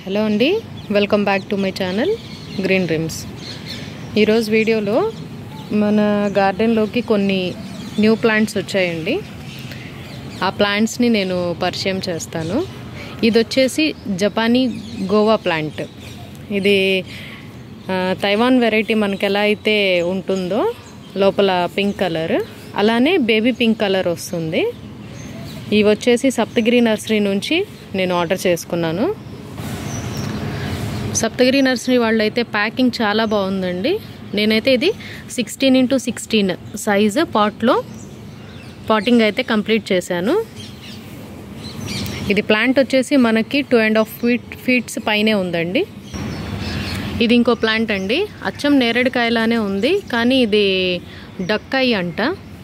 hello అండి welcome back to my channel green dreams ఈరోజు వీడియోలో మన గార్డెన్లోకి కొన్ని న్యూ ప్లాంట్స్ వచ్చాయండి ఆ ప్లాంట్స్ని నేను పరిచయం చేస్తాను ఇది వచ్చేసి జపానీ గోవా ప్లాంట్ ఇది ఆ, తైవాన్ వెరైటీ మనకి ఎలా అయితే ఉంటుందో లోపల పింక్ కలర్ అలానే బేబీ పింక్ కలర్ వస్తుంది ఇవి వచ్చేసి సప్తగిరి నర్సరీ నుంచి నేను ఆర్డర్ చేసుకున్నాను సప్తగిరి నర్సరీ వాళ్ళు అయితే ప్యాకింగ్ చాలా బాగుందండి నేనైతే ఇది సిక్స్టీన్ ఇంటూ సిక్స్టీన్ సైజు పాట్లో పాటింగ్ అయితే కంప్లీట్ చేశాను ఇది ప్లాంట్ వచ్చేసి మనకి two and half feet feets పైనే ఉందండి ఇది ఇంకో ప్లాంట్ అండి అచ్చం నేరేడుకాయలానే ఉంది కానీ ఇది డక్కాయి అంట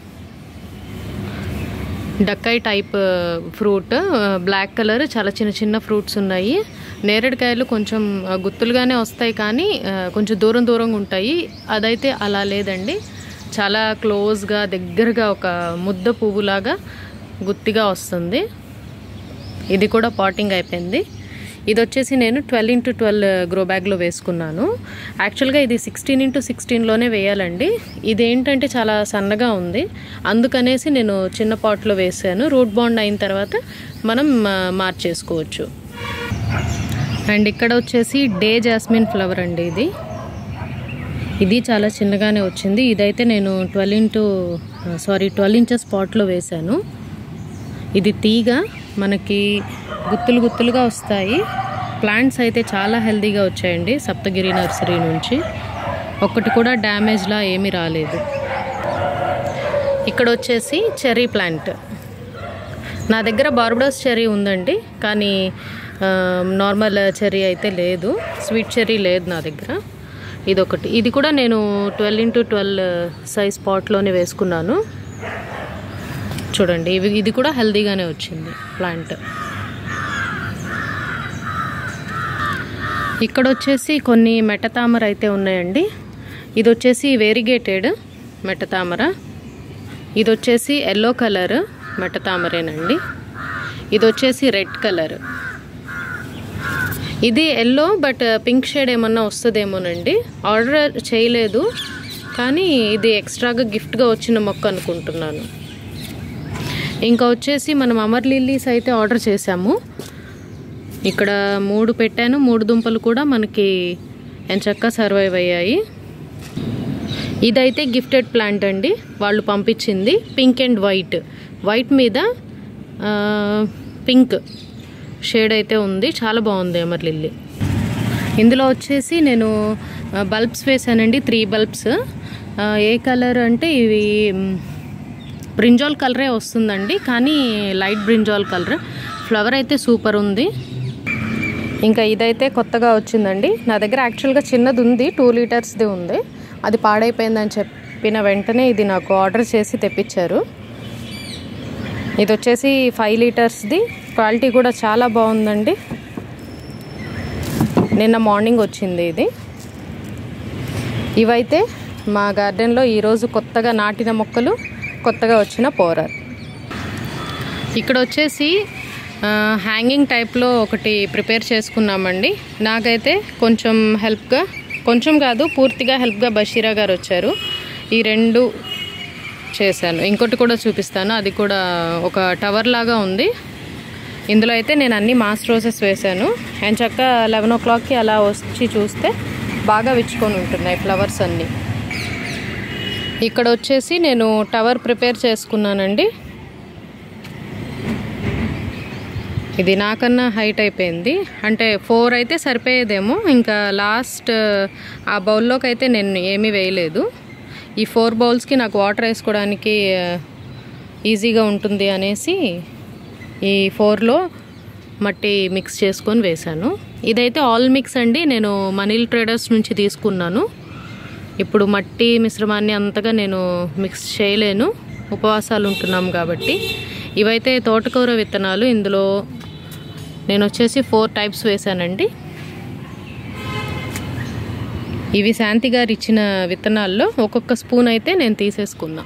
డక్కాయి టైప్ ఫ్రూట్ బ్లాక్ కలర్ చాలా చిన్న చిన్న ఫ్రూట్స్ ఉన్నాయి నేరేడుకాయలు కొంచెం ఆ, గుత్తులుగానే వస్తాయి కానీ ఆ, కొంచెం దూరం దూరంగా ఉంటాయి అదైతే అలా లేదండి చాలా క్లోజ్గా దగ్గరగా ఒక ముద్ద పువ్వులాగా గుత్తిగా వస్తుంది ఇది కూడా పాటింగ్ అయిపోయింది ఇది వచ్చేసి నేను ట్వెల్వ్ ఇంటూ ట్వెల్వ్ గ్రో బ్యాగ్లో వేసుకున్నాను యాక్చువల్గా ఇది సిక్స్టీన్ ఇంటూ సిక్స్టీన్లోనే వేయాలండి ఇది ఏంటంటే చాలా సన్నగా ఉంది అందుకనేసి నేను చిన్న పాట్లో వేసాను రూట్ బాండ్ అయిన తర్వాత మనం ఆ, మార్చేసుకోవచ్చు అండ్ ఇక్కడ వచ్చేసి డే జాస్మిన్ ఫ్లవర్ అండి ఇది ఇది చాలా చిన్నగానే వచ్చింది ఇదైతే నేను twelve into sorry twelve inches పాట్లో వేశాను ఇది తీగ మనకి గుత్తులు గుత్తులుగా వస్తాయి ప్లాంట్స్ అయితే చాలా హెల్తీగా వచ్చాయండి సప్తగిరి నర్సరీ నుంచి ఒక్కటి కూడా డ్యామేజ్లా ఏమీ రాలేదు ఇక్కడ వచ్చేసి చెర్రీ ప్లాంట్ నా దగ్గర బార్బడోస్ చెర్రీ ఉందండి కానీ ఆ, నార్మల్ చెర్రీ అయితే లేదు స్వీట్ చెర్రీ లేదు నా దగ్గర ఇదొకటి ఇది కూడా నేను ట్వెల్వ్ ఇంటూ ట్వెల్వ్ సైజ్ పాట్లోనే వేసుకున్నాను చూడండి ఇవి ఇది కూడా హెల్తీగానే వచ్చింది ప్లాంట్ ఇక్కడ వచ్చేసి కొన్ని మెట్టతామర అయితే ఉన్నాయండి ఇది వచ్చేసి వేరిగేటెడ్ మెట్టతామర ఇది వచ్చేసి ఎల్లో కలర్ మెట్టతామరేనండి ఇది వచ్చేసి రెడ్ కలర్ ఇది ఎల్లో బట్ పింక్ షేడ్ ఏమన్నా వస్తుందేమోనండి ఆర్డర్ చేయలేదు కానీ ఇది ఎక్స్ట్రాగా గిఫ్ట్గా వచ్చిన మొక్క అనుకుంటున్నాను ఇంకా వచ్చేసి మనం అమర్ లిల్లీస్ అయితే ఆర్డర్ చేసాము ఇక్కడ మూడు పెట్టాను మూడు దుంపలు కూడా మనకి ఎంచక్క సర్వైవ్ అయ్యాయి ఇదైతే గిఫ్టెడ్ ప్లాంట్ అండి వాళ్ళు పంపించింది పింక్ అండ్ వైట్ వైట్ మీద ఆ, పింక్ షేడ్ అయితే ఉంది చాలా బాగుంది అమర్ లిల్లీ ఇందులో వచ్చేసి నేను ఆ, బల్బ్స్ వేసానండి త్రీ బల్బ్స్ ఆ, ఏ కలర్ అంటే ఇవి మ్, బ్రింజాల్ కలరే వస్తుందండి కానీ లైట్ బ్రింజాల్ కలర్ ఫ్లవర్ అయితే సూపర్ ఉంది ఇంకా ఇదైతే కొత్తగా వచ్చిందండి నా దగ్గర యాక్చువల్గా చిన్నది ఉంది టూ లీటర్స్ది ఉంది అది పాడైపోయిందని చెప్పిన వెంటనే ఇది నాకు ఆర్డర్ చేసి తెప్పించారు ఇది వచ్చేసి ఫైవ్ లీటర్స్ది క్వాలిటీ కూడా చాలా బాగుందండి నిన్న మార్నింగ్ వచ్చింది ఇది ఇవైతే మా గార్డెన్లో ఈరోజు కొత్తగా నాటిన మొక్కలు కొత్తగా వచ్చిన పోరర్ ఇక్కడ వచ్చేసి ఆ, హ్యాంగింగ్ టైప్లో ఒకటి ప్రిపేర్ చేసుకున్నామండి నాకైతే కొంచెం హెల్ప్గా కొంచెం కాదు పూర్తిగా హెల్ప్గా బషీరా గారు వచ్చారు ఈ రెండు చేశాను ఇంకోటి కూడా చూపిస్తాను అది కూడా ఒక టవర్ లాగా ఉంది ఇందులో అయితే నేను అన్ని మాస్ రోజెస్ వేశాను అండ్ చక్క లెవెన్ ఓ క్లాక్కి అలా వచ్చి చూస్తే బాగా విచ్చుకొని ఉంటున్నాయి ఫ్లవర్స్ అన్నీ ఇక్కడ వచ్చేసి నేను టవర్ ప్రిపేర్ చేసుకున్నానండి ఇది నాకన్నా హైట్ అయిపోయింది అంటే ఫోర్ అయితే సరిపోయేదేమో ఇంకా లాస్ట్ ఆ బౌల్లోకి అయితే నేను ఏమీ వేయలేదు ఈ ఫోర్ బౌల్స్కి నాకు వాటర్ వేసుకోవడానికి ఈజీగా ఉంటుంది అనేసి ఈ ఫోర్లో మట్టి మిక్స్ చేసుకొని వేశాను ఇదైతే ఆల్ మిక్స్ అండి నేను మనీల్ ట్రేడర్స్ నుంచి తీసుకున్నాను ఇప్పుడు మట్టి మిశ్రమాన్ని అంతగా నేను మిక్స్ చేయలేను ఉపవాసాలు ఉంటున్నాం కాబట్టి ఇవైతే తోటకూర విత్తనాలు ఇందులో నేను వచ్చేసి ఫోర్ టైప్స్ వేశానండి ఇవి శాంతి గారు ఇచ్చిన విత్తనాల్లో ఒక్కొక్క స్పూన్ అయితే నేను తీసేసుకున్నా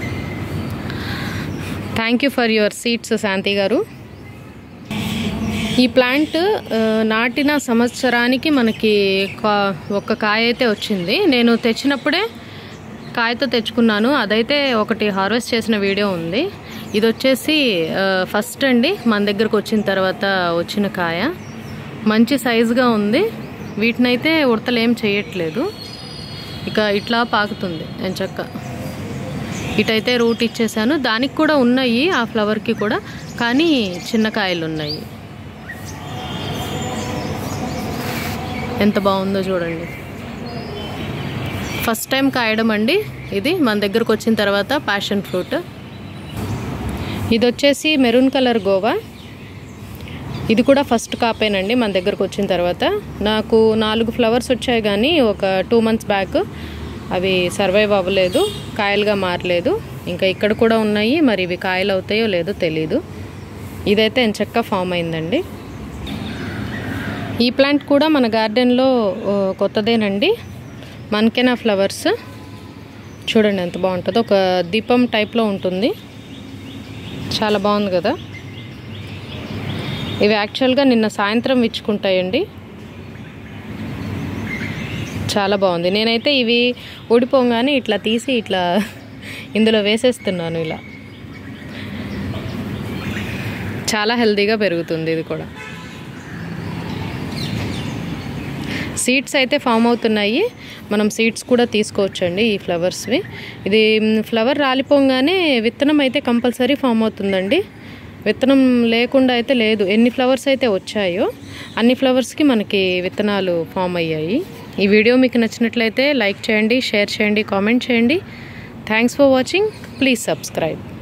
thank you for your seeds Shanti గారు ఈ ప్లాంట్ ఆ, నాటిన సంవత్సరానికి మనకి కా- ఒక కాయ అయితే వచ్చింది నేను తెచ్చినప్పుడే కాయతో తెచ్చుకున్నాను అదైతే ఒకటి హార్వెస్ట్ చేసిన వీడియో ఉంది ఇది వచ్చేసి ఆ, ఫస్ట్ అండి మన దగ్గరకు వచ్చిన తర్వాత వచ్చిన కాయ మంచి సైజుగా ఉంది వీటినైతే ఉడతలు ఏం చేయట్లేదు ఇక ఇట్లా పాకుతుంది ఎంచక్క ఇటైతే రూట్ ఇచ్చేసాను దానికి కూడా ఉన్నాయి ఆ ఫ్లవర్కి కూడా కానీ చిన్న కాయలు ఉన్నాయి ఎంత బాగుందో చూడండి ఫస్ట్ టైం కాయడం అండి ఇది మన దగ్గరకు వచ్చిన తర్వాత ప్యాషన్ ఫ్రూట్ ఇది వచ్చేసి మెరూన్ కలర్ గోవా ఇది కూడా ఫస్ట్ కాపేనండి మన దగ్గరకు వచ్చిన తర్వాత నాకు నాలుగు ఫ్లవర్స్ వచ్చాయి కానీ ఒక టూ మంత్స్ బ్యాక్ అవి సర్వైవ్ అవ్వలేదు కాయలుగా మారలేదు ఇంకా ఇక్కడ కూడా ఉన్నాయి మరి ఇవి కాయలు అవుతాయో లేదో తెలీదు ఇదైతే ఎంచక్క ఫామ్ అయిందండి ఈ ప్లాంట్ కూడా మన గార్డెన్లో ఆ, కొత్తదేనండి మనకేనా ఫ్లవర్స్ చూడండి ఎంత బాగుంటుందో ఒక దీపం టైప్లో ఉంటుంది చాలా బాగుంది కదా ఇవి యాక్చువల్గా నిన్న సాయంత్రం ఇచ్చుకుంటాయండి చాలా బాగుంది నేనైతే ఇవి ఊడిపోగానే ఇట్లా తీసి ఇట్లా ఇందులో వేసేస్తున్నాను ఇలా చాలా హెల్తీగా పెరుగుతుంది ఇది కూడా సీడ్స్ అయితే ఫామ్ అవుతున్నాయి మనం సీడ్స్ కూడా తీసుకోవచ్చండి ఈ ఫ్లవర్స్వి ఇది మ్, ఫ్లవర్ రాలిపోగానే విత్తనం అయితే కంపల్సరీ ఫామ్ అవుతుందండి విత్తనం లేకుండా అయితే లేదు ఎన్ని ఫ్లవర్స్ అయితే వచ్చాయో అన్ని ఫ్లవర్స్కి మనకి విత్తనాలు ఫామ్ అయ్యాయి ఈ వీడియో మీకు నచ్చినట్లయితే లైక్ చేయండి షేర్ చేయండి కామెంట్ చేయండి thanks for watching please subscribe